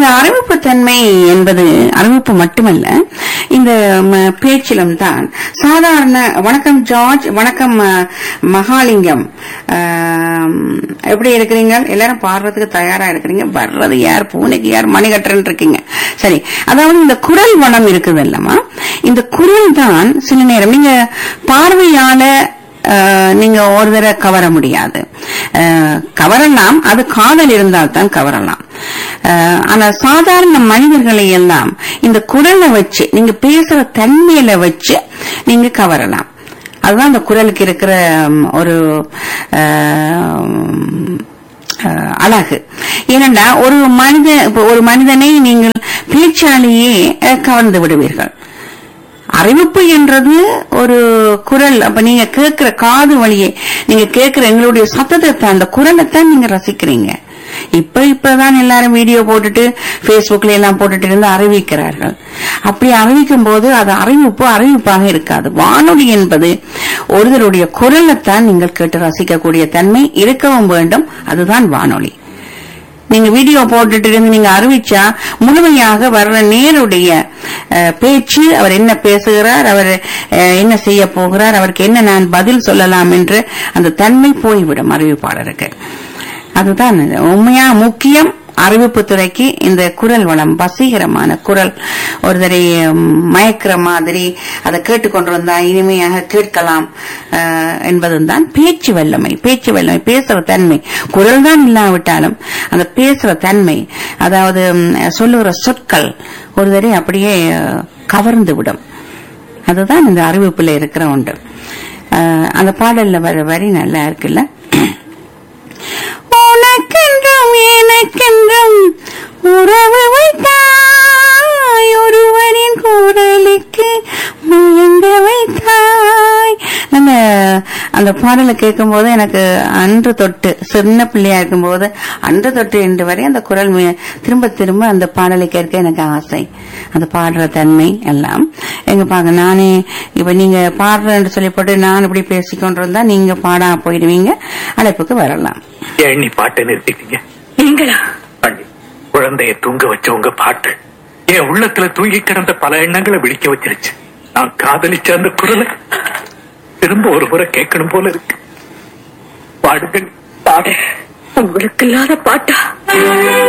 இந்த அறிவிப்பு தன்மை என்பது அறிவிப்பு மட்டுமல்ல இந்த ம, பேச்சிலும் தான் சாதாரண வணக்கம் ஜார்ஜ் வணக்கம் அ, மகாலிங்கம் ஆம், எப்படி இருக்கிறீங்க எல்லாரும் பாடுறதுக்கு தயாரா இருக்கிறீங்க வர்றது யார் பூனைக்கு யார் மணிகட்டுறன்னு இருக்கீங்க சரி அதாவது இந்த குரல் வளம் இருக்குது இல்லமா இந்த குரல் தான் சில நேரம் நீங்க பார்வையால அஹ், நீங்க ஒரு தடவை கவர முடியாது அஹ், கவரலாம் அது காதல் இருந்தால் தான் கவரலாம் அஹ், ஆனா சாதாரண மனிதர்களை எல்லாம் இந்த குரலை வச்சு நீங்க பேசுற தன்மையில வச்சு நீங்க கவரலாம் அதுதான் அந்த குரலுக்கு இருக்கிற ம், ஒரு அஹ், அஹ், அழகு ஏனென்றா ஒரு மனித இப்ப ஒரு மனிதனை நீங்கள் பேச்சாலேயே அஹ், கவர்ந்து விடுவீர்கள் அறிவிப்பு என்றது ஒரு குரல் அப்ப நீங்க கேட்கிற காது வழியே நீங்க கேட்கிற எங்களுடைய சத்தத்தை தான், அந்த குரலை தான் நீங்க ரசிக்கிறீங்க இப்ப இப்பதான் எல்லாரும் வீடியோ போட்டுட்டு Facebookல எல்லாம் போட்டுட்டு இருந்து அறிவிக்கிறார்கள் அப்படி அறிவிக்கும் போது அது அறிவிப்பு அறிவிப்பாக இருக்காது வானொலி என்பது ஒருவருடைய குரலைத்தான் நீங்கள் கேட்டு ரசிக்கக்கூடிய தன்மை இருக்கவும் வேண்டும் அதுதான் வானொலி நீங்க வீடியோ போட்டுட்டு இருந்து நீங்க அறிவிச்சா முழுமையாக வர்ற நேருடைய அஹ், பேச்சு அவர் என்ன பேசுகிறார் அவர் அஹ், என்ன செய்ய போகிறார் அவருக்கு என்ன நான் பதில் சொல்லலாம் என்று அந்த தன்மை போய்விடும் அறிவிப்பாளருக்கு அதுதான் இது. உண்மையா முக்கியம் அறிவிப்பு துறைக்கு இந்த குரல் வளம் வசீகரமான குரல் ஒருத்தரை ம், மயக்கிற மாதிரி அதை கேட்டுக்கொண்டிருந்தா இனிமையாக கேட்கலாம் அஹ், என்பதுதான் பேச்சு வல்லமை பேச்சு வல்லமை பேசுற தன்மை குரல் தான் இல்லாவிட்டாலும் அந்த பேசுற தன்மை அதாவது ம், சொல்லுகிற சொற்கள் ஒருத்தரை அப்படியே அஹ், கவர்ந்து விடும் அதுதான் இந்த அறிவிப்புல இருக்கிற ஒன்று அஹ், அந்த பாடல்ல வர வரி நல்லா இருக்குல்ல உனக்கென்றும் எனக்கென்றும் உறவு வைத்தாய் ஒருவரின் குரலுக்கு முயங்க வைத்தாய் நம்ம அந்த பாடலை கேட்கும் போது எனக்கு அன்று தொட்டு சின்ன பிள்ளையா இருக்கும் போது அன்று தொட்டு இன்று வரை அந்த குரல் மி- திரும்ப திரும்ப அந்த பாடலை கேட்க எனக்கு ஆசை அந்த பாடுற தன்மை எல்லாம் எங்க பாங்க நானே இப்ப நீங்க பாடுறேன்னு சொல்லி போட்டு நான் இப்படி பேசிக்கொண்டிருந்தா நீங்க பாடா போயிடுவீங்க அழைப்புக்கு வரலாம் ஏன் நீ பாட்டை நிறுத்திட்டீங்க நீங்களா அண்ணி குழந்தைய தூங்க வச்ச உங்க பாட்டு என் உள்ளத்துல தூங்கி கிடந்த பல எண்ணங்களை விழிக்க வச்சிருச்சு நான் காதலிச்ச அந்த குரலை திரும்ப ஒரு முறை கேட்கணும் போல இருக்கு பாடுங்கள் பாடு உங்களுக்கு இல்லாத பாட்டா